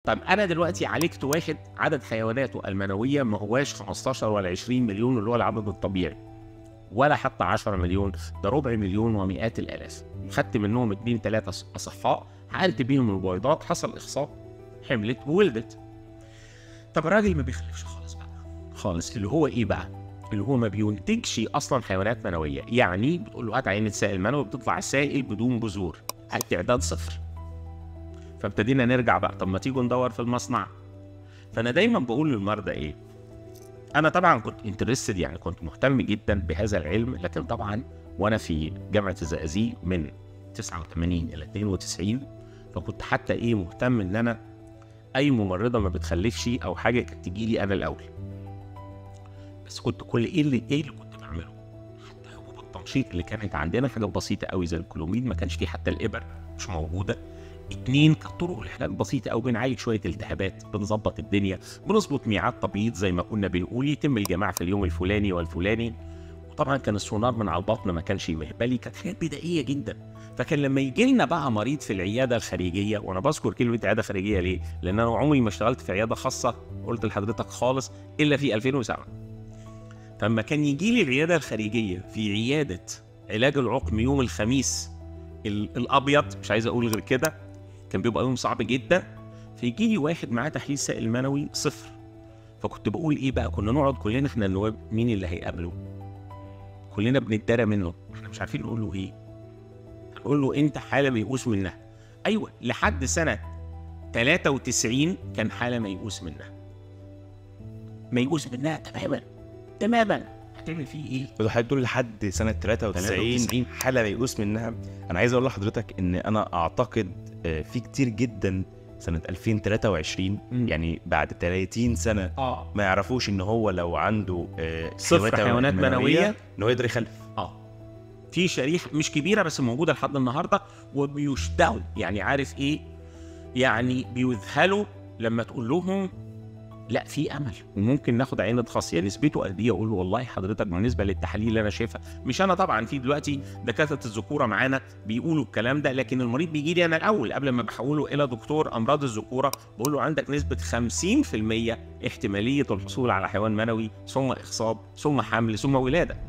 طب انا دلوقتي عالجت واحد عدد حيواناته المنويه ما هواش 15 ولا 20 مليون اللي هو العدد الطبيعي ولا حتى 10 مليون ده ربع مليون ومئات الالاف خدت منهم اتنين تلاته اصحاء حقنت بيهم البويضات حصل اخصاب حملت وولدت طب الراجل ما بيخلفش خالص بقى خالص اللي هو ايه بقى اللي هو ما بينتجش اصلا حيوانات منويه يعني بتقول له هات عينه سائل منوي بتطلع سائل بدون بذور التعداد صفر فابتدينا نرجع بقى طب ما تيجوا ندور في المصنع فانا دايما بقول للمرضى ايه انا طبعا كنت انترستد يعني كنت مهتم جدا بهذا العلم لكن طبعا وانا في جامعه الزقازيق من 89 الى 92 فكنت حتى ايه مهتم ان انا اي ممرضه ما بتخلفش او حاجه كانت تجي لي انا الاول بس كنت كل ايه اللي ايه اللي كنت بعمله حتى حبوب التنشيط اللي كانت عندنا حاجه بسيطه قوي زي الكلوميد ما كانش فيه حتى الابر مش موجوده اتنين كانت طرق العلاج بسيطة أوي بنعالج شوية التهابات بنظبط الدنيا بنظبط ميعاد تبييض زي ما كنا بنقول يتم الجماع في اليوم الفلاني والفلاني وطبعا كان السونار من على البطن ما كانش مهبلي كانت حاجات بدائية جدا فكان لما يجي لنا بقى مريض في العيادة الخارجية وأنا بذكر كلمة عيادة خارجية ليه؟ لأن أنا عمري ما اشتغلت في عيادة خاصة قلت لحضرتك خالص إلا في 2007 فلما كان يجي لي العيادة الخارجية في عيادة علاج العقم يوم الخميس الأبيض مش عايز أقول غير كده كان بيبقى يوم صعب جدا فيجي لي واحد معاه تحليل سائل منوي صفر فكنت بقول ايه بقى كنا نقعد كلنا احنا النواب مين اللي هيقابله كلنا بنتدرى منه احنا مش عارفين نقول له ايه نقول له انت حاله ميؤوس منها ايوه لحد سنه 93 كان حاله ميؤوس منها ميؤوس منها تماما تماما هتعمل فيه ايه؟ حضرتك تقول لحد سنه 93 حاله ميؤوس منها انا عايز اقول لحضرتك ان انا اعتقد في كتير جدا سنة 2023 مم. يعني بعد 30 سنة اه ما يعرفوش ان هو لو عنده آه، صفر حيوانات منوية. ان هو يقدر يخلف اه في شريحه مش كبيره بس موجوده لحد النهارده وبيشتهوا يعني عارف ايه يعني بيذهلوا لما تقول لهم لا في امل وممكن ناخد عينه خاصيه نسبته قد ايه اقول له والله حضرتك بالنسبه للتحاليل اللي انا شايفها مش انا طبعا في دلوقتي دكاتره الذكوره معانا بيقولوا الكلام ده لكن المريض بيجي لي انا الاول قبل ما بحوله الى دكتور امراض الذكوره بقول له عندك نسبه 50% احتماليه الحصول على حيوان منوي ثم اخصاب ثم حمل ثم ولاده